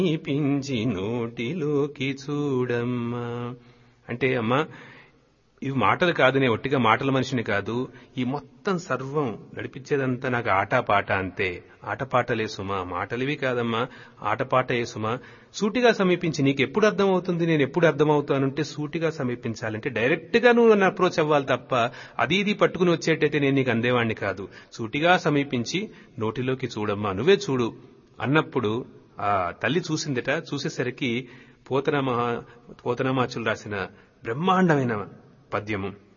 సమీపించి నోటిలోకి చూడమ్మా అంటే అమ్మా ఇవి మాటలు కాదు నేను ఒట్టిగా మాటల మనిషిని కాదు ఈ మొత్తం సర్వం నడిపించేదంతా నాకు ఆటపాట అంతే ఆటపాటలే సుమా మాటలివి కాదమ్మా ఆటపాటే సుమా సూటిగా సమీపించి నీకు ఎప్పుడు అర్థమవుతుంది నేను ఎప్పుడు అర్థమవుతానంటే సూటిగా సమీపించాలంటే డైరెక్ట్ గా నువ్వు నన్ను అప్రోచ్ అవ్వాలి తప్ప అది ఇది పట్టుకుని వచ్చేటైతే నేను నీకు అందేవాణ్ణి కాదు సూటిగా సమీపించి నోటిలోకి చూడమ్మా నువ్వే చూడు అన్నప్పుడు ఆ తల్లి చూసిందట చూసేసరికి పోతనమా పోతనమాచులు రాసిన బ్రహ్మాండమైన పద్యము